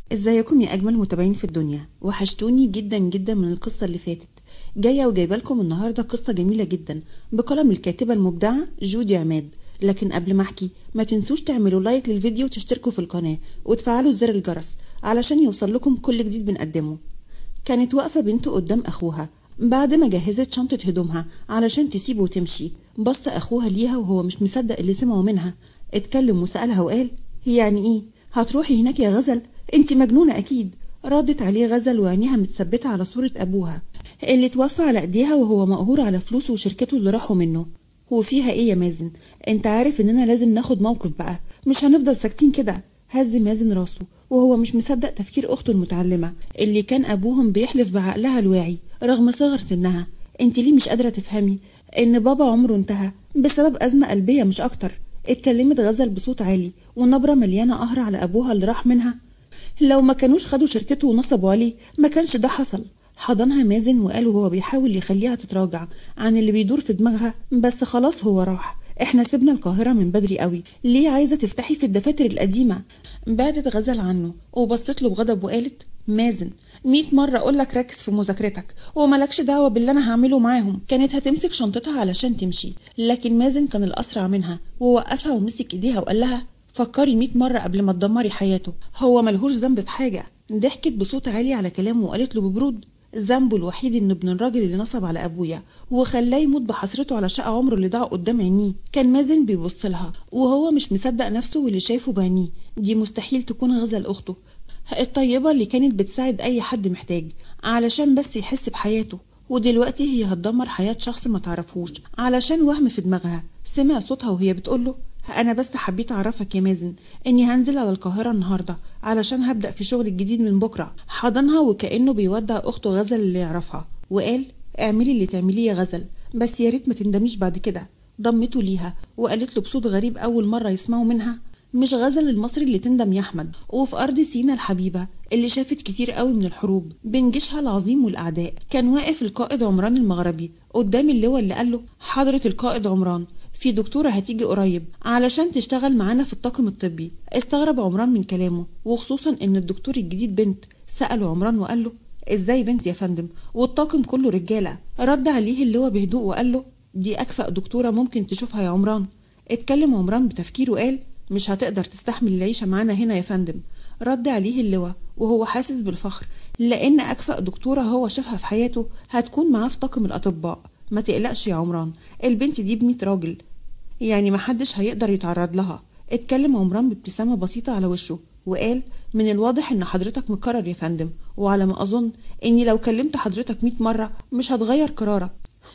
ازيكم يا اجمل متابعين في الدنيا وحشتوني جدا جدا من القصه اللي فاتت جايه وجايبه لكم النهارده قصه جميله جدا بقلم الكاتبه المبدعه جودي عماد لكن قبل ما احكي ما تنسوش تعملوا لايك للفيديو وتشتركوا في القناه وتفعلوا زر الجرس علشان يوصل لكم كل جديد بنقدمه كانت واقفه بنته قدام اخوها بعد ما جهزت شنطه هدومها علشان تسيبه وتمشي بص اخوها ليها وهو مش مصدق اللي سمعه منها اتكلم وسالها وقال يعني ايه هتروحي هناك يا غزل انت مجنونه اكيد ردت عليه غزل وعينيها متثبته على صوره ابوها اللي توفى على ايديها وهو مقهور على فلوسه وشركته اللي راحوا منه هو فيها ايه يا مازن انت عارف اننا لازم ناخد موقف بقى مش هنفضل ساكتين كده هز مازن راسه وهو مش مصدق تفكير اخته المتعلمه اللي كان ابوهم بيحلف بعقلها الواعي رغم صغر سنها انت ليه مش قادره تفهمي ان بابا عمره انتهى بسبب ازمه قلبيه مش اكتر اتكلمت غزل بصوت عالي ونبره مليانه قهر على ابوها اللي راح منها لو ما كانوش خدوا شركته ونصبوا عليه ما كانش ده حصل حضنها مازن وقال وهو بيحاول يخليها تتراجع عن اللي بيدور في دماغها بس خلاص هو راح احنا سيبنا القاهرة من بدري قوي ليه عايزة تفتحي في الدفاتر القديمة بعدت غزل عنه وبصت له بغضب وقالت مازن مية مرة أقولك ركز في مذاكرتك وملكش دعوة باللي أنا هعمله معاهم كانت هتمسك شنطتها علشان تمشي لكن مازن كان الأسرع منها ووقفها ومسك إيديها وقال لها فكري مية مرة قبل ما تدمري حياته هو ملهوش ذنب في حاجة ضحكت بصوت عالي على كلامه وقالت له ببرود ذنبه الوحيد ان ابن الراجل اللي نصب على ابويا وخلاه يموت بحسرته على شقى عمره اللي ضاع قدام عينيه كان مازن بيبص لها وهو مش مصدق نفسه واللي شايفه بعينيه دي مستحيل تكون غزل اخته الطيبة اللي كانت بتساعد أي حد محتاج علشان بس يحس بحياته ودلوقتي هي هتدمر حياة شخص ما تعرفوش علشان وهم في دماغها سمع صوتها وهي بتقوله أنا بس حبيت أعرفك يا مازن إني هنزل على القاهرة النهاردة علشان هبدأ في شغل الجديد من بكرة حضنها وكأنه بيودع أخته غزل اللي يعرفها وقال اعملي اللي تعمليه يا غزل بس يا ريت ما تندميش بعد كده ضمته ليها وقالت له بصوت غريب أول مرة يسمعه منها مش غزل المصري اللي تندم يا أحمد وفي أرض سينا الحبيبة اللي شافت كتير قوي من الحروب بين جيشها العظيم والأعداء كان واقف القائد عمران المغربي قدام اللواء اللي قال له حضرة القائد عمران في دكتورة هتيجي قريب علشان تشتغل معانا في الطاقم الطبي استغرب عمران من كلامه وخصوصا ان الدكتور الجديد بنت سأله عمران وقال له ازاي بنت يا فندم والطاقم كله رجالة رد عليه اللواء بهدوء وقال له دي أكفأ دكتورة ممكن تشوفها يا عمران اتكلم عمران بتفكير وقال مش هتقدر تستحمل العيشة معانا هنا يا فندم رد عليه اللواء وهو حاسس بالفخر لأن أكفأ دكتورة هو شافها في حياته هتكون معاه في طاقم الأطباء ما تقلقش يا عمران البنت دي بمية راجل يعني محدش هيقدر يتعرض لها اتكلم عمران بابتسامة بسيطة على وشه وقال من الواضح ان حضرتك مكرر يا فندم وعلى ما اظن اني لو كلمت حضرتك مية مرة مش هتغير قرارك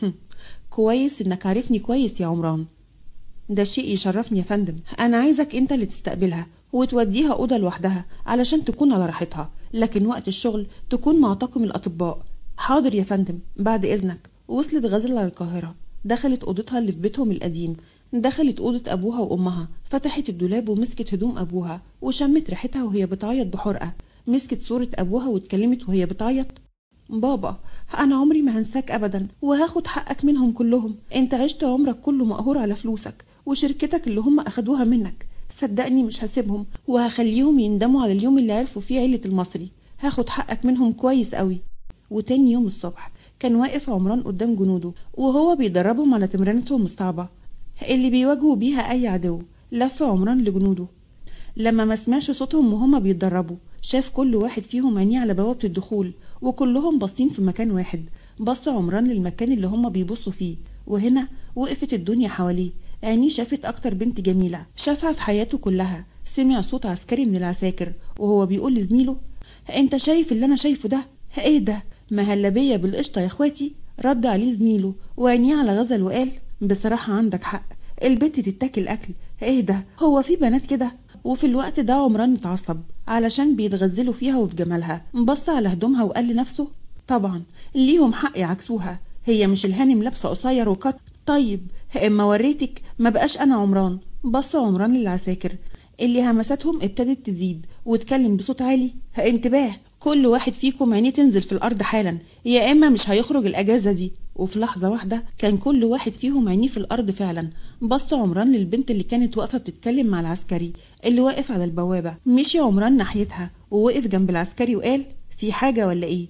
كويس انك عارفني كويس يا عمران ده شيء يشرفني يا فندم انا عايزك انت اللي تستقبلها وتوديها اوضه لوحدها علشان تكون على راحتها لكن وقت الشغل تكون مع طاقم الاطباء حاضر يا فندم بعد اذنك وصلت غزل على القاهره دخلت اوضتها اللي في بيتهم القديم دخلت أوضة أبوها وأمها فتحت الدولاب ومسكت هدوم أبوها وشمت ريحتها وهي بتعيط بحرقة مسكت صورة أبوها واتكلمت وهي بتعيط بابا أنا عمري ما هنساك أبدا وهاخد حقك منهم كلهم أنت عشت عمرك كله مقهور على فلوسك وشركتك اللي هم أخدوها منك صدقني مش هسيبهم وهخليهم يندموا على اليوم اللي عرفوا فيه عيلة المصري هاخد حقك منهم كويس قوي وتاني يوم الصبح كان واقف عمران قدام جنوده وهو بيدربهم على تمرينتهم الصعبة اللي بيواجهوا بيها أي عدو لف عمران لجنوده لما ما سمعش صوتهم وهما بيتدربوا شاف كل واحد فيهم عينيه على بوابة الدخول وكلهم باصين في مكان واحد بص عمران للمكان اللي هما بيبصوا فيه وهنا وقفت الدنيا حواليه عينيه شافت أكتر بنت جميلة شافها في حياته كلها سمع صوت عسكري من العساكر وهو بيقول لزميله انت شايف اللي انا شايفه ده ايه ده مهلبية بالقشطة يا اخواتي رد عليه زميله وعينيه على غزل وقال بصراحة عندك حق البت تتاكل أكل إيه ده هو في بنات كده وفي الوقت ده عمران اتعصب علشان بيتغزلوا فيها وفي جمالها بص على هدومها وقال لنفسه طبعا ليهم حق يعكسوها هي مش الهانم لابسة قصير وقط طيب اما وريتك ما بقاش انا عمران بص عمران للعساكر اللي همساتهم ابتدت تزيد واتكلم بصوت عالي انتباه كل واحد فيكم عينيه تنزل في الارض حالا يا اما مش هيخرج الاجازه دي وفي لحظة واحدة كان كل واحد فيهم عينيه في الأرض فعلا بص عمران للبنت اللي كانت واقفة بتتكلم مع العسكري اللي واقف على البوابة مشي عمران ناحيتها ووقف جنب العسكري وقال في حاجة ولا إيه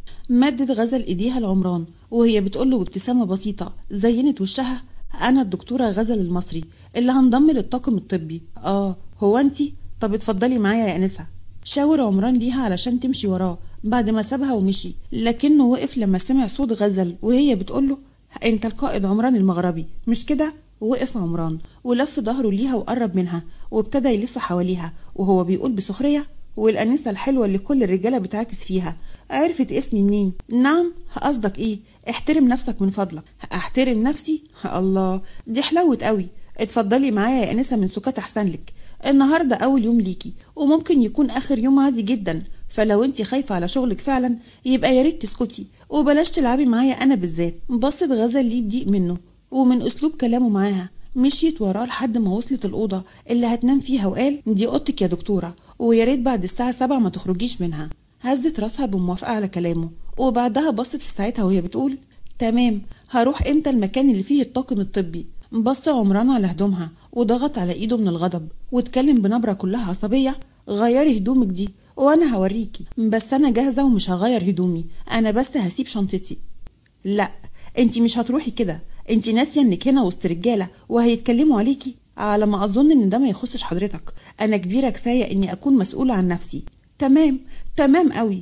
مدت غزل إيديها لعمران وهي بتقوله بابتسامة بسيطة زينت وشها أنا الدكتورة غزل المصري اللي هنضم للطاقم الطبي آه هو أنتي طب اتفضلي معايا يا أنسة شاور عمران ليها علشان تمشي وراه بعد ما سابها ومشي لكنه وقف لما سمع صوت غزل وهي بتقوله انت القائد عمران المغربي مش كده وقف عمران ولف ظهره ليها وقرب منها وابتدى يلف حواليها وهو بيقول بسخرية والأنسة الحلوة اللي كل الرجالة بتعاكس فيها عرفت اسمي منين نعم قصدك ايه احترم نفسك من فضلك احترم نفسي الله دي حلوت قوي اتفضلي معايا يا انسه من سكات احسن لك النهارده اول يوم ليكي وممكن يكون اخر يوم عادي جدا فلو انت خايفه على شغلك فعلا يبقى يا ريت تسكتي وبلاش تلعبي معايا انا بالذات بصت غزل ليه بضيق منه ومن اسلوب كلامه معاها مشيت وراه لحد ما وصلت الأوضة اللي هتنام فيها وقال دي أوضتك يا دكتورة ويا ريت بعد الساعة سبعة ما تخرجيش منها هزت راسها بموافقة على كلامه وبعدها بصت في ساعتها وهي بتقول تمام هروح امتى المكان اللي فيه الطاقم الطبي بص عمران على هدومها وضغط على ايده من الغضب واتكلم بنبرة كلها عصبية غيري هدومك دي وانا هوريكي بس انا جاهزة ومش هغير هدومي انا بس هسيب شنطتي لا انتي مش هتروحي كده انتي ناسية انك هنا وسط رجالة وهيتكلموا عليكي على ما اظن ان ده ما يخصش حضرتك انا كبيرة كفاية اني اكون مسؤولة عن نفسي تمام تمام قوي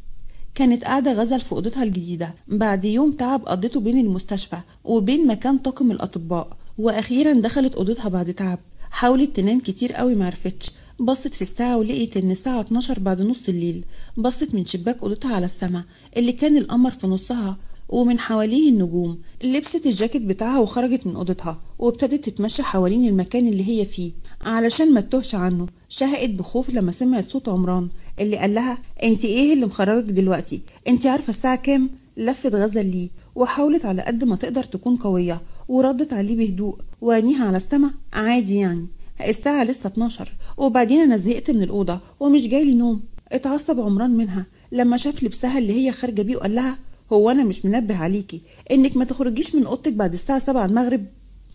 كانت قاعدة غزل في أوضتها الجديدة بعد يوم تعب قضيته بين المستشفى وبين مكان طاقم الأطباء وأخيرا دخلت أوضتها بعد تعب حاولت تنام كتير قوي معرفتش بصت في الساعة ولقيت إن الساعة 12 بعد نص الليل بصت من شباك أوضتها على السما اللي كان القمر في نصها ومن حواليه النجوم لبست الجاكيت بتاعها وخرجت من أوضتها وابتدت تتمشى حوالين المكان اللي هي فيه علشان ما تتوهش عنه شهقت بخوف لما سمعت صوت عمران اللي قال لها انت ايه اللي مخرجك دلوقتي انت عارفه الساعه كام لفت غزل ليه وحاولت على قد ما تقدر تكون قويه وردت عليه بهدوء وعينيها على السما عادي يعني الساعة لسه 12 وبعدين أنا زهقت من الأوضة ومش جايلي نوم اتعصب عمران منها لما شاف لبسها اللي هي خارجة بيه وقال لها هو أنا مش منبه عليكي إنك ما تخرجيش من أوضتك بعد الساعة 7 المغرب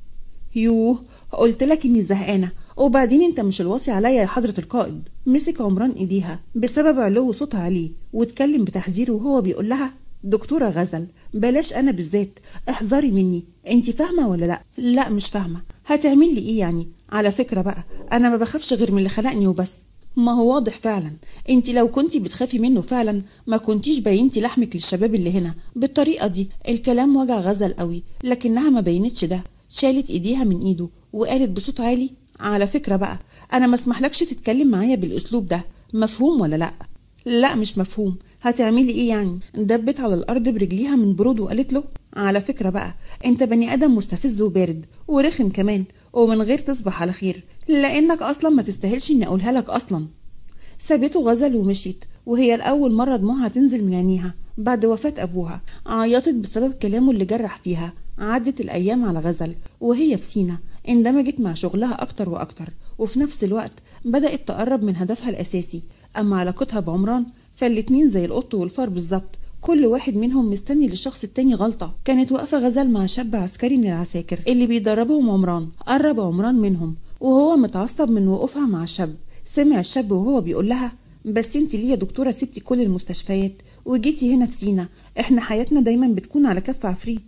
يوه قلت لك إني زهقانة وبعدين انت مش الواصي عليا يا حضرة القائد مسك عمران ايديها بسبب علو صوتها عليه واتكلم بتحذير وهو بيقول لها دكتورة غزل بلاش انا بالذات احذري مني انت فاهمة ولا لا لا مش فاهمة هتعمل لي ايه يعني على فكرة بقى انا ما بخافش غير من اللي خلقني وبس ما هو واضح فعلا انت لو كنتي بتخافي منه فعلا ما كنتيش بينتي لحمك للشباب اللي هنا بالطريقة دي الكلام وجع غزل قوي لكنها ما بينتش ده شالت ايديها من ايده وقالت بصوت عالي على فكرة بقى أنا ما اسمحلكش تتكلم معايا بالأسلوب ده مفهوم ولا لأ؟ لا مش مفهوم هتعملي ايه يعني دبت على الارض برجليها من برود وقالت له على فكرة بقى انت بني ادم مستفز وبارد ورخم كمان ومن غير تصبح على خير لانك اصلا ما تستاهلش اني اقولها لك اصلا سابته غزل ومشيت وهي الاول مرة دموعها تنزل من عينيها بعد وفاة ابوها عيطت بسبب كلامه اللي جرح فيها عدت الايام على غزل وهي في سينا اندمجت مع شغلها أكتر وأكتر وفي نفس الوقت بدأت تقرب من هدفها الأساسي أما علاقتها بعمران فالاتنين زي القط والفار بالظبط كل واحد منهم مستني للشخص التاني غلطة كانت واقفة غزل مع شاب عسكري من العساكر اللي بيدربهم عمران قرب عمران منهم وهو متعصب من وقوفها مع الشاب سمع الشاب وهو بيقول لها بس انت ليه يا دكتورة سبتي كل المستشفيات وجيتي هنا في سينا احنا حياتنا دايما بتكون على كف عفريت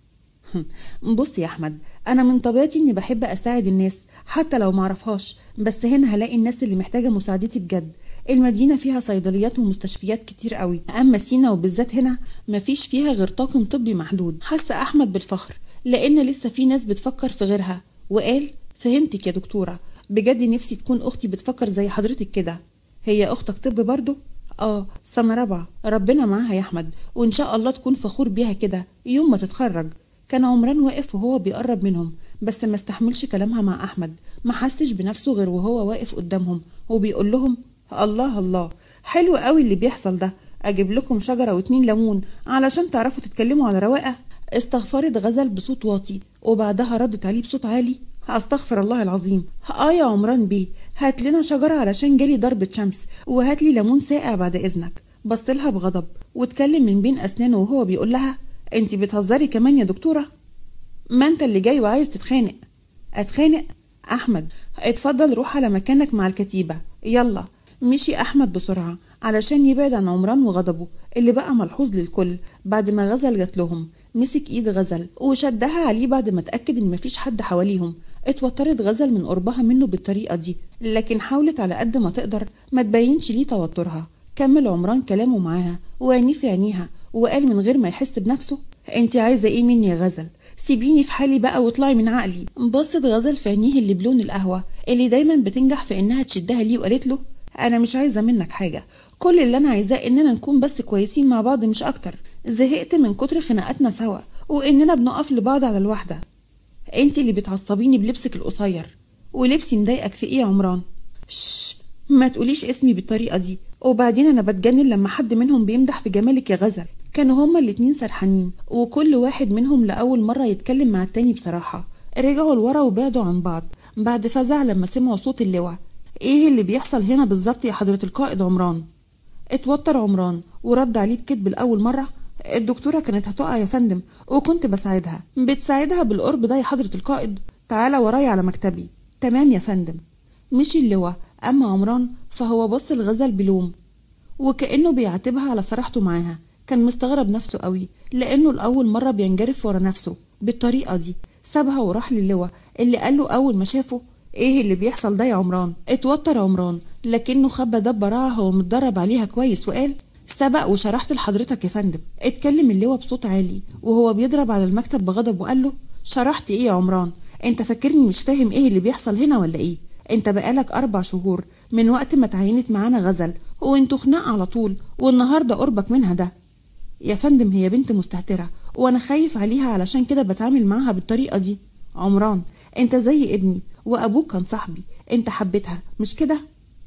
بص يا احمد انا من طبيعتي اني بحب اساعد الناس حتى لو معرفهاش بس هنا هلاقي الناس اللي محتاجه مساعدتي بجد المدينة فيها صيدليات ومستشفيات كتير قوي أما سينا وبالذات هنا مفيش فيها غير طاقم طبي محدود حس أحمد بالفخر لأن لسه في ناس بتفكر في غيرها وقال فهمتك يا دكتورة بجد نفسي تكون أختي بتفكر زي حضرتك كده هي أختك طب برضه؟ آه سنة رابعة ربنا معاها يا أحمد وإن شاء الله تكون فخور بيها كده يوم ما تتخرج كان عمران واقف وهو بيقرب منهم بس ما استحملش كلامها مع أحمد ما حسش بنفسه غير وهو واقف قدامهم وبيقول لهم الله الله حلو قوي اللي بيحصل ده أجيب لكم شجرة واتنين ليمون علشان تعرفوا تتكلموا على رواقة استغفرت غزل بصوت واطي وبعدها ردت عليه بصوت عالي استغفر الله العظيم اه يا عمران بيه هات لنا شجرة علشان جالي ضربة شمس وهات لي ليمون ساقع بعد إذنك بصلها بغضب واتكلم من بين أسنانه وهو بيقول لها انت بتهزري كمان يا دكتورة ما انت اللي جاي وعايز تتخانق اتخانق احمد اتفضل روح على مكانك مع الكتيبة يلا مشي احمد بسرعة علشان يبعد عن عمران وغضبه اللي بقى ملحوظ للكل بعد ما غزل جات لهم مسك ايد غزل وشدها عليه بعد ما اتاكد ان مفيش حد حواليهم اتوترت غزل من قربها منه بالطريقه دي لكن حاولت على قد ما تقدر ما تبينش ليه توترها كمل عمران كلامه معاها وعينيه في عينيها وقال من غير ما يحس بنفسه انت عايزه ايه مني يا غزل سيبيني في حالي بقى واطلعي من عقلي بصت غزل في عينيه اللي بلون القهوه اللي دايما بتنجح في انها تشدها ليه وقالت له انا مش عايزه منك حاجه كل اللي انا عايزاه اننا نكون بس كويسين مع بعض مش اكتر زهقت من كتر خناقاتنا سوا واننا بنقف لبعض على الواحده انت اللي بتعصبيني بلبسك القصير ولبسي مضايقك في ايه يا عمران شش ما تقوليش اسمي بالطريقه دي وبعدين انا بتجنن لما حد منهم بيمدح في جمالك يا غزل كانوا هما الاتنين سرحانين وكل واحد منهم لأول مرة يتكلم مع التاني بصراحة رجعوا لورا وبعدوا عن بعض بعد فزع لما سمعوا صوت اللواء ايه اللي بيحصل هنا بالظبط يا حضرة القائد عمران اتوتر عمران ورد عليه بكذب لأول مرة الدكتورة كانت هتقع يا فندم وكنت بساعدها بتساعدها بالقرب ده يا حضرة القائد تعالى ورايا على مكتبي تمام يا فندم مشي اللواء أما عمران فهو بص الغزل بلوم وكأنه بيعاتبها على صراحته معاها كان مستغرب نفسه قوي لأنه لأول مرة بينجرف ورا نفسه بالطريقة دي سابها وراح للواء اللي قال له أول ما شافه ايه اللي بيحصل ده يا عمران اتوتر عمران لكنه خبى دب براعة هو متدرب عليها كويس وقال سبق وشرحت لحضرتك يا فندم اتكلم اللواء بصوت عالي وهو بيضرب على المكتب بغضب وقال له شرحت ايه يا عمران انت فاكرني مش فاهم ايه اللي بيحصل هنا ولا ايه انت بقالك اربع شهور من وقت ما تعينت معانا غزل وانتوا خناق على طول والنهارده قربك منها ده يا فندم هي بنت مستهترة وانا خايف عليها علشان كده بتعامل معاها بالطريقة دي عمران انت زي ابني وابوك كان صاحبي انت حبيتها مش كده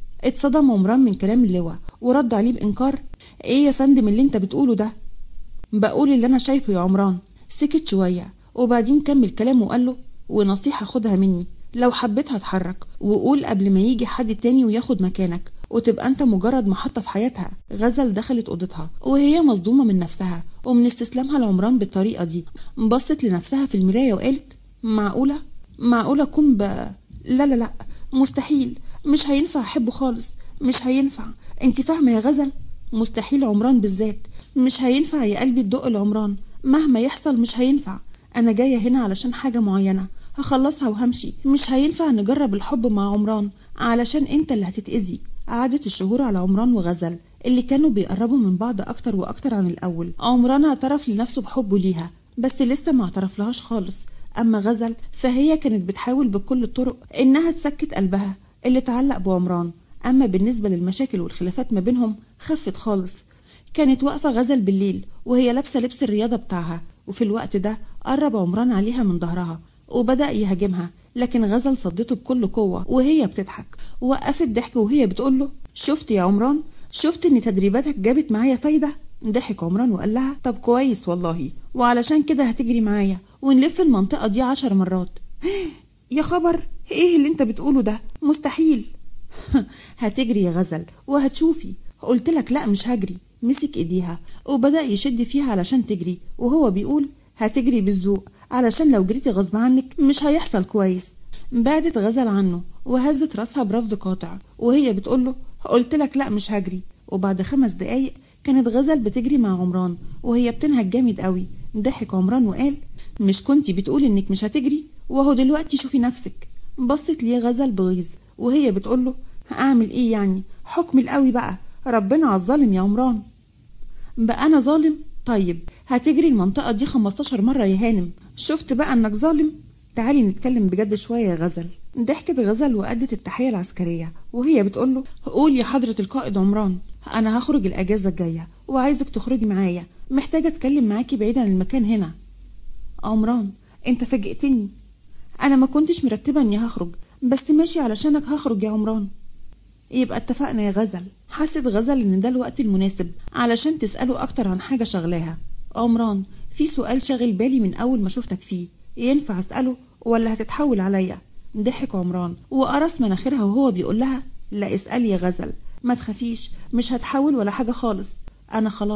اتصدم عمران من كلام اللواء ورد عليه بانكار ايه يا فندم اللي انت بتقوله ده بقول اللي انا شايفه يا عمران سكت شوية وبعدين كمل كلامه وقال له ونصيحة خدها مني لو حبيت هتحرك وقول قبل ما يجي حد تاني وياخد مكانك وتبقى انت مجرد محطة في حياتها غزل دخلت اوضتها وهي مصدومة من نفسها ومن استسلامها لعمران بالطريقة دي بصت لنفسها في المراية وقالت معقولة معقولة أكون ب لا لا لا مستحيل مش هينفع أحبه خالص مش هينفع انت فاهمة يا غزل مستحيل عمران بالذات مش هينفع يا قلبي تدق لعمران مهما يحصل مش هينفع أنا جاية هنا علشان حاجة معينة هخلصها وهمشي مش هينفع نجرب الحب مع عمران علشان انت اللي هتتأذي قعدت الشهور على عمران وغزل اللي كانوا بيقربوا من بعض أكتر وأكتر عن الأول عمران اعترف لنفسه بحبه ليها بس لسه ما اعترفلهاش خالص أما غزل فهي كانت بتحاول بكل الطرق إنها تسكت قلبها اللي اتعلق بعمران أما بالنسبة للمشاكل والخلافات ما بينهم خفت خالص كانت واقفة غزل بالليل وهي لابسة لبس الرياضة بتاعها وفي الوقت ده قرب عمران عليها من ظهرها وبدأ يهاجمها لكن غزل صدته بكل قوة وهي بتضحك وقفت ضحك وهي بتقول له شفت يا عمران شفت ان تدريباتك جابت معايا فايدة ضحك عمران وقال لها طب كويس والله وعلشان كده هتجري معايا ونلف المنطقة دي عشر مرات يا خبر ايه اللي انت بتقوله ده مستحيل هتجري يا غزل وهتشوفي قلت لك لا مش هجري مسك ايديها وبدأ يشد فيها علشان تجري وهو بيقول هتجري بالذوق علشان لو جريتي غصب عنك مش هيحصل كويس بعدت غزل عنه وهزت راسها برفض قاطع وهي بتقوله قلت لك لا مش هجري وبعد خمس دقايق كانت غزل بتجري مع عمران وهي بتنهج جامد قوي ضحك عمران وقال مش كنتي بتقولي انك مش هتجري وهو دلوقتي شوفي نفسك بصت ليه غزل بغيظ وهي بتقوله اعمل ايه يعني حكم القوي بقى ربنا على الظالم يا عمران بقى انا ظالم طيب هتجري المنطقة دي 15 مرة يا هانم شفت بقى انك ظالم تعالي نتكلم بجد شوية يا غزل ضحكت غزل وأدت التحية العسكرية وهي بتقول له قول يا حضرة القائد عمران أنا هخرج الأجازة الجاية وعايزك تخرجي معايا محتاجة أتكلم معاكي بعيد عن المكان هنا عمران أنت فاجئتني أنا ما كنتش مرتبة إني هخرج بس ماشي علشانك هخرج يا عمران يبقى اتفقنا يا غزل حست غزل إن ده الوقت المناسب علشان تسأله أكتر عن حاجة شغلاها عمران في سؤال شاغل بالي من أول ما شفتك فيه ينفع أسأله ولا هتتحول عليا ضحك عمران وقرص مناخيرها وهو بيقول لها لا اسألي يا غزل ما تخافيش مش هتحاول ولا حاجة خالص أنا خلاص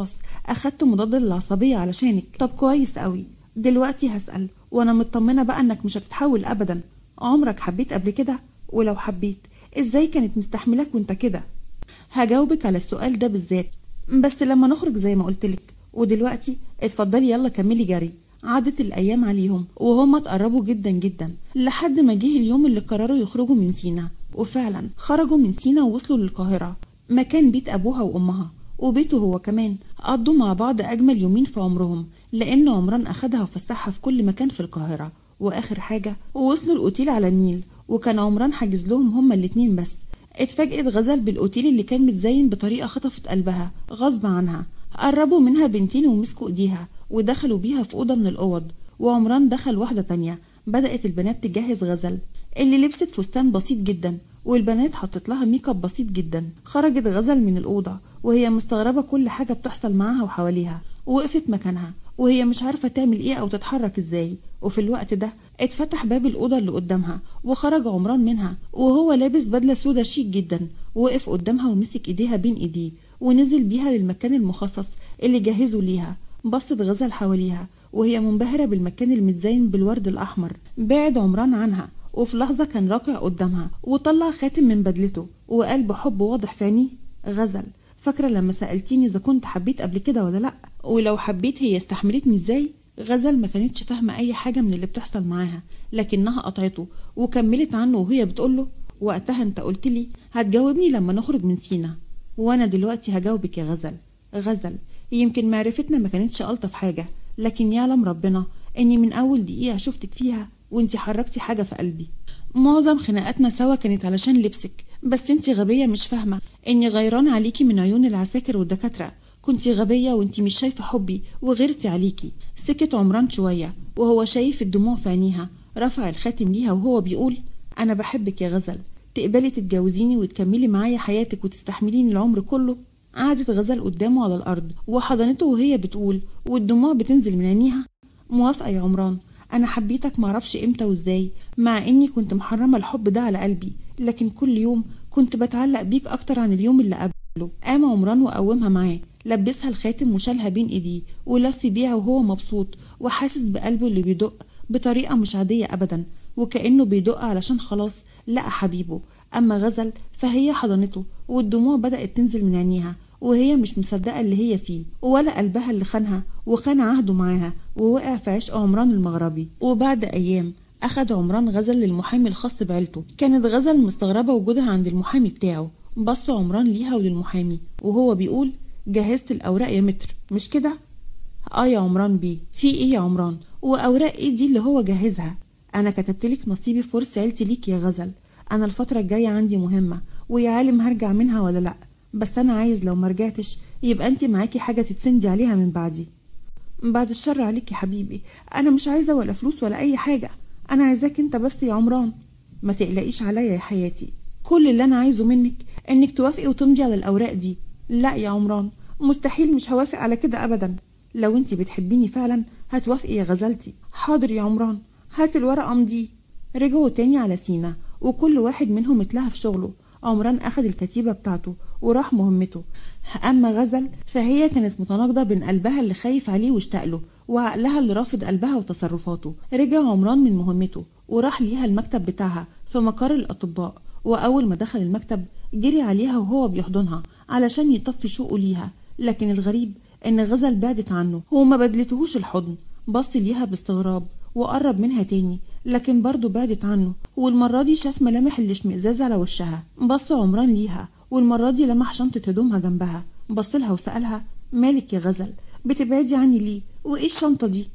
اخدت مضاد للعصبيه علشانك طب كويس قوي دلوقتي هسال وانا مطمنه بقى انك مش هتتحول ابدا عمرك حبيت قبل كده ولو حبيت ازاي كانت مستحملك وانت كده هجاوبك على السؤال ده بالذات بس لما نخرج زي ما قلتلك ودلوقتي اتفضلي يلا كملي جري عدت الأيام عليهم وهما اتقربوا جدا جدا لحد ما جه اليوم اللي قرروا يخرجوا من سينا وفعلا خرجوا من سينا ووصلوا للقاهرة مكان بيت أبوها وأمها وبيته هو كمان قضوا مع بعض أجمل يومين في عمرهم لأن عمران أخدها وفسحها في كل مكان في القاهرة وآخر حاجة وصلوا الأوتيل على النيل وكان عمران حاجز لهم هما الاتنين بس اتفاجئت غزل بالأوتيل اللي كان متزين بطريقة خطفت قلبها غصب عنها قربوا منها بنتين ومسكوا ايديها ودخلوا بيها في أوضة من الأوض وعمران دخل واحدة تانية بدأت البنات تجهز غزل اللي لبست فستان بسيط جدا والبنات حطت لها ميك اب بسيط جدا خرجت غزل من الأوضة وهي مستغربة كل حاجة بتحصل معاها وحواليها وقفت مكانها وهي مش عارفة تعمل ايه أو تتحرك ازاي وفي الوقت ده اتفتح باب الأوضة اللي قدامها وخرج عمران منها وهو لابس بدلة سودا شيك جدا وقف قدامها ومسك ايديها بين ايديه ونزل بيها للمكان المخصص اللي جهزوا ليها بصت غزل حواليها وهي منبهرة بالمكان المتزين بالورد الأحمر بعد عمران عنها وفي لحظة كان راكع قدامها وطلع خاتم من بدلته وقال بحب واضح في عينيه غزل فاكرة لما سألتيني إذا كنت حبيت قبل كده ولا لأ ولو حبيت هي استحملتني إزاي غزل ما كانتش فاهمة أي حاجة من اللي بتحصل معاها لكنها قطعته وكملت عنه وهي بتقوله وقتها أنت قلت لي هتجاوبني لما نخرج من سينا وأنا دلوقتي هجاوبك يا غزل غزل يمكن معرفتنا ما كانتش ألطف حاجة لكن يعلم ربنا إني من أول دقيقة شفتك فيها وانتي حركتي حاجة في قلبي معظم خناقاتنا سوا كانت علشان لبسك بس انتي غبية مش فاهمة اني غيران عليكي من عيون العساكر والدكاترة كنتي غبية وانتي مش شايفة حبي وغيرتي عليكي سكت عمران شوية وهو شايف الدموع في عينيها رفع الخاتم ليها وهو بيقول أنا بحبك يا غزل تقبلي تتجوزيني وتكملي معايا حياتك وتستحمليني العمر كله قعدت غزل قدامه على الأرض وحضنته وهي بتقول والدموع بتنزل من عينيها موافقة يا عمران أنا حبيتك معرفش إمتى وإزاي مع إني كنت محرمة الحب ده على قلبي لكن كل يوم كنت بتعلق بيك أكتر عن اليوم اللي قبله قام عمران وقومها معاه لبسها الخاتم وشالها بين ايديه ولف بيها وهو مبسوط وحاسس بقلبه اللي بيدق بطريقة مش عادية أبدا وكأنه بيدق علشان خلاص لقى حبيبه أما غزل فهي حضنته والدموع بدأت تنزل من عينيها وهي مش مصدقة اللي هي فيه ولا قلبها اللي خانها وخان عهده معاها ووقع في عشق عمران المغربي وبعد أيام أخد عمران غزل للمحامي الخاص بعيلته كانت غزل مستغربة وجودها عند المحامي بتاعه بص عمران ليها وللمحامي وهو بيقول جهزت الأوراق يا متر مش كده؟ اه يا عمران بيه في ايه يا عمران واوراق ايه دي اللي هو جهزها انا كتبتلك نصيبي في ورث عيلتي ليك يا غزل انا الفتره الجايه عندي مهمه ويا عالم هرجع منها ولا لا بس انا عايز لو مرجعتش يبقى انت معاكي حاجه تتسندي عليها من بعدي بعد الشر عليك يا حبيبي انا مش عايزه ولا فلوس ولا اي حاجه انا عايزاك انت بس يا عمران ما تقلقيش عليا يا حياتي كل اللي انا عايزه منك انك توافقي وتمضي على الاوراق دي لا يا عمران مستحيل مش هوافق على كده ابدا لو انت بتحبيني فعلا هتوافقي يا غزلتي حاضر يا عمران هات الورق امضيه رجعوا تاني على سينا وكل واحد منهم اتلهى في شغله عمران أخد الكتيبة بتاعته وراح مهمته أما غزل فهي كانت متناقضة بين قلبها اللي خايف عليه واشتاق له وعقلها اللي رافض قلبها وتصرفاته رجع عمران من مهمته وراح ليها المكتب بتاعها في مقر الأطباء وأول ما دخل المكتب جري عليها وهو بيحضنها علشان يطفي شوقه ليها لكن الغريب إن غزل بعدت عنه وما بدلتهوش الحضن بص ليها باستغراب وقرب منها تاني لكن برضه بعدت عنه والمرة دي شاف ملامح الاشمئزاز على وشها بص عمران ليها والمرة دي لمح شنطة هدومها جنبها بص لها وسألها مالك يا غزل بتبعدي عني ليه وايه الشنطة دي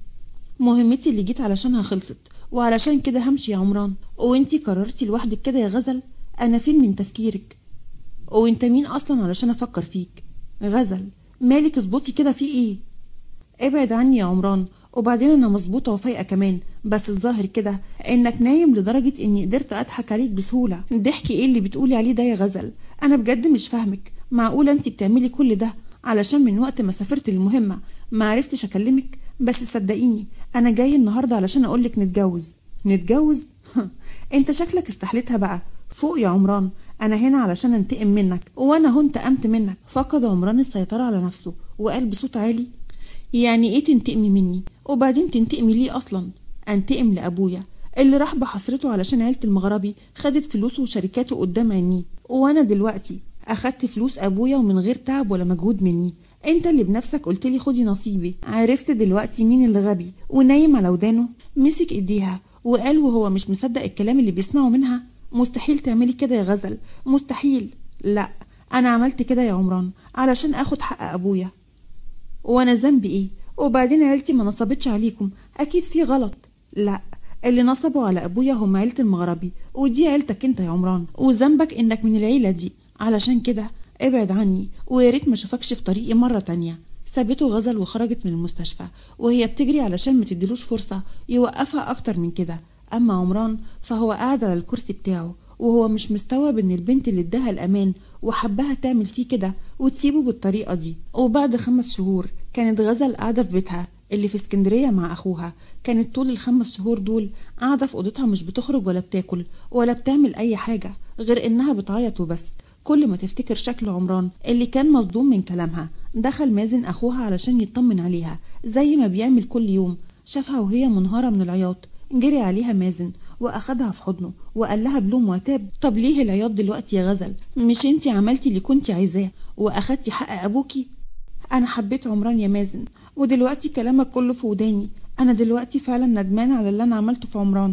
مهمتي اللي جيت علشانها خلصت وعلشان كده همشي يا عمران وانتي قررتي لوحدك كده يا غزل انا فين من تفكيرك وانت مين اصلا علشان افكر فيك غزل مالك اظبطي كده في ايه ابعد عني يا عمران وبعدين انا مظبوطه وفايقه كمان بس الظاهر كده انك نايم لدرجه اني قدرت اضحك عليك بسهوله ضحكي ايه اللي بتقولي عليه ده يا غزل انا بجد مش فاهمك معقوله انت بتعملي كل ده علشان من وقت ما سافرت المهمه ما عرفتش اكلمك بس صدقيني انا جاي النهارده علشان اقولك نتجوز نتجوز انت شكلك استحلتها بقى فوق يا عمران انا هنا علشان انتقم منك وانا هو انتقمت منك فقد عمران السيطره على نفسه وقال بصوت عالي يعني ايه تنتقمي مني وبعدين تنتقمي ليه اصلا انتقم لابويا اللي راح بحسرته علشان عيلة المغربي خدت فلوسه وشركاته قدام عينيه وانا دلوقتي اخدت فلوس ابويا ومن غير تعب ولا مجهود مني انت اللي بنفسك قلت لي خدي نصيبي عرفت دلوقتي مين اللي غبي ونايم على ودانه مسك ايديها وقال وهو مش مصدق الكلام اللي بيسمعه منها مستحيل تعملي كده يا غزل مستحيل لا انا عملت كده يا عمران علشان اخد حق ابويا وانا ذنبي ايه وبعدين عيلتي ما نصبتش عليكم اكيد في غلط لا اللي نصبوا على ابويا هم عيلة المغربي ودي عيلتك انت يا عمران وذنبك انك من العيلة دي علشان كده ابعد عني ويا ريت ما اشوفكش في طريقي مرة تانية سابته غزل وخرجت من المستشفى وهي بتجري علشان ما تديلوش فرصة يوقفها أكتر من كده أما عمران فهو قاعد على الكرسي بتاعه وهو مش مستوعب إن البنت اللي اداها الأمان وحبها تعمل فيه كده وتسيبه بالطريقة دي وبعد خمس شهور كانت غزل قاعدة في بيتها اللي في اسكندرية مع أخوها كانت طول الخمس شهور دول قاعدة في أوضتها مش بتخرج ولا بتاكل ولا بتعمل أي حاجة غير إنها بتعيط وبس كل ما تفتكر شكل عمران اللي كان مصدوم من كلامها دخل مازن أخوها علشان يطمن عليها زي ما بيعمل كل يوم شافها وهي منهارة من العياط جري عليها مازن وأخدها في حضنه وقال لها بلوم وتاب طب ليه العياط دلوقتي يا غزل مش انتي عملتي اللي كنتي عايزاه وأخدتي حق أبوكي أنا حبيت عمران يا مازن ودلوقتي كلامك كله في وداني أنا دلوقتي فعلا ندمانة على اللي أنا عملته في عمران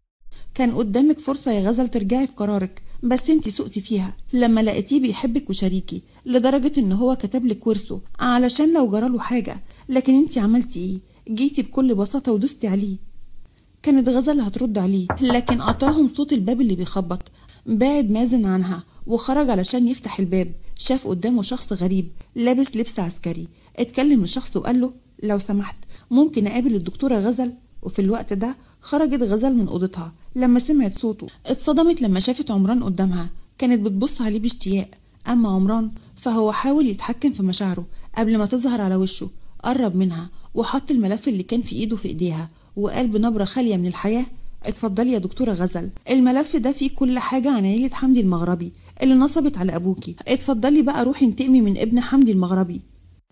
كان قدامك فرصة يا غزل ترجعي في قرارك بس انتي سقتي فيها لما لقيتيه بيحبك وشريكي لدرجة ان هو كتبلك ورثه علشان لو جراله حاجة لكن انتي عملتي ايه جيتي بكل بساطة ودوستي عليه كانت غزل هترد عليه لكن قطعهم صوت الباب اللي بيخبط بعد مازن عنها وخرج علشان يفتح الباب شاف قدامه شخص غريب لابس لبس عسكري اتكلم الشخص وقال له لو سمحت ممكن اقابل الدكتورة غزل وفي الوقت ده خرجت غزل من اوضتها لما سمعت صوته اتصدمت لما شافت عمران قدامها كانت بتبص عليه باشتياق اما عمران فهو حاول يتحكم في مشاعره قبل ما تظهر على وشه قرب منها وحط الملف اللي كان في ايده في ايديها وقال بنبرة خالية من الحياة اتفضلي يا دكتورة غزل الملف ده فيه كل حاجة عن عيلة حمدي المغربي اللي نصبت على أبوكي اتفضلي بقى روحي انتقمي من ابن حمدي المغربي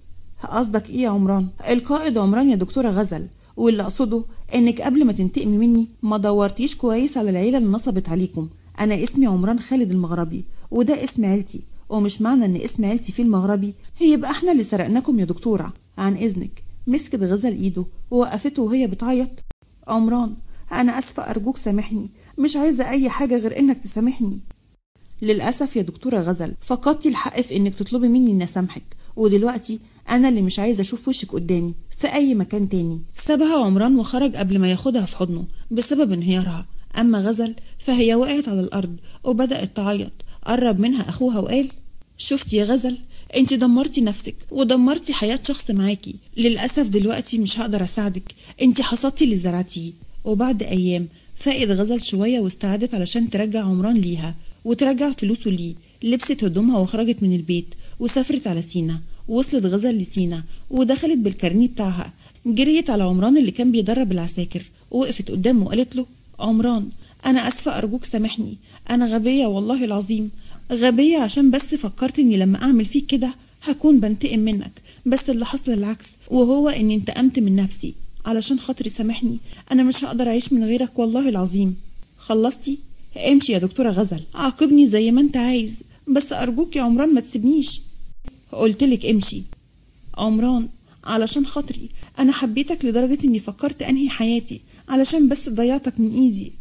قصدك ايه يا عمران القائد عمران يا دكتورة غزل واللي اقصده انك قبل ما تنتقمي مني ما دورتيش كويس على العيلة اللي نصبت عليكم انا اسمي عمران خالد المغربي وده اسم عيلتي ومش معنى ان اسم عيلتي فيه المغربي يبقى احنا اللي سرقناكم يا دكتورة عن اذنك مسكت غزل ايده ووقفته وهي بتعيط عمران انا اسفة ارجوك سامحني مش عايزة اي حاجة غير انك تسامحني للأسف يا دكتورة غزل فقدتي الحق في إنك تطلبي مني إني أسامحك ودلوقتي أنا اللي مش عايزة أشوف وشك قدامي في أي مكان تاني سابها عمران وخرج قبل ما ياخدها في حضنه بسبب انهيارها أما غزل فهي وقعت على الأرض وبدأت تعيط قرب منها أخوها وقال شفتي يا غزل انت دمرتي نفسك ودمرتي حياة شخص معاكي للأسف دلوقتي مش هقدر أساعدك انت حصدتي اللي زرعتيه وبعد أيام فائد غزل شوية واستعدت علشان ترجع عمران ليها وترجع فلوسه ليه لبست هدومها وخرجت من البيت وسافرت على سينا وصلت غزل لسينا ودخلت بالكارنيه بتاعها جريت على عمران اللي كان بيدرب العساكر ووقفت قدامه وقالت له عمران أنا أسفة أرجوك سامحني أنا غبية والله العظيم غبية عشان بس فكرت إني لما أعمل فيك كده هكون بنتقم منك بس اللي حصل العكس وهو إني انتقمت من نفسي علشان خاطري سامحني أنا مش هقدر أعيش من غيرك والله العظيم خلصتي؟ امشي يا دكتورة غزل عاقبني زي ما انت عايز بس أرجوك يا عمران ما تسيبنيش قلتلك امشي عمران علشان خاطري أنا حبيتك لدرجة إني فكرت أنهي حياتي علشان بس ضيعتك من إيدي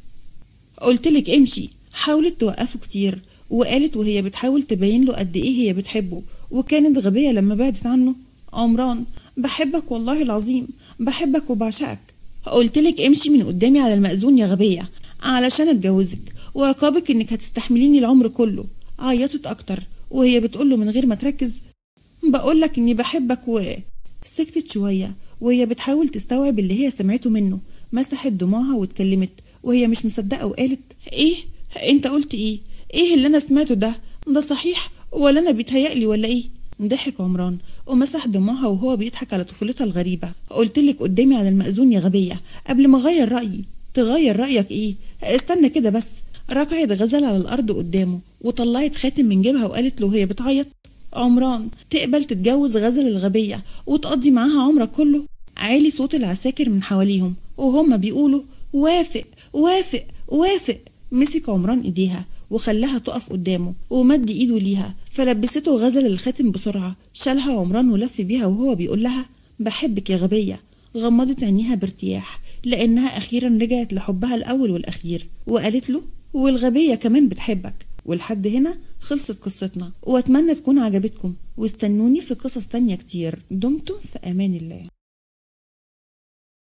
قلتلك امشي حاولت توقفه كتير وقالت وهي بتحاول تبين له قد إيه هي بتحبه وكانت غبية لما بعدت عنه عمران بحبك والله العظيم بحبك وبعشقك قلتلك امشي من قدامي على المأذون يا غبية علشان اتجوزك وعقابك انك هتستحمليني العمر كله عيطت اكتر وهي بتقوله من غير ما تركز بقولك اني بحبك و سكتت شوية وهي بتحاول تستوعب اللي هي سمعته منه مسحت دموعها واتكلمت وهي مش مصدقة وقالت ايه انت قلت ايه ايه اللي انا سمعته ده ده صحيح ولا انا بيتهيألي ولا ايه ضحك عمران ومسح دموعها وهو بيضحك على طفولتها الغريبة قلتلك قدامي على المأذون يا غبية قبل ما اغير رأيي تغير رأيك ايه استنى كده بس ركعت غزل على الأرض قدامه وطلعت خاتم من جيبها وقالت له وهي بتعيط عمران تقبل تتجوز غزل الغبية وتقضي معاها عمرك كله عالي صوت العساكر من حواليهم وهم بيقولوا وافق وافق وافق مسك عمران ايديها وخلاها تقف قدامه ومد ايده ليها فلبسته غزل الخاتم بسرعة شالها عمران ولف بيها وهو بيقول لها بحبك يا غبية غمضت عينيها بارتياح لأنها أخيرا رجعت لحبها الأول والأخير وقالت له والغبية كمان بتحبك ولحد هنا خلصت قصتنا وأتمنى تكون عجبتكم واستنوني في قصص تانية كتير دمتم في أمان الله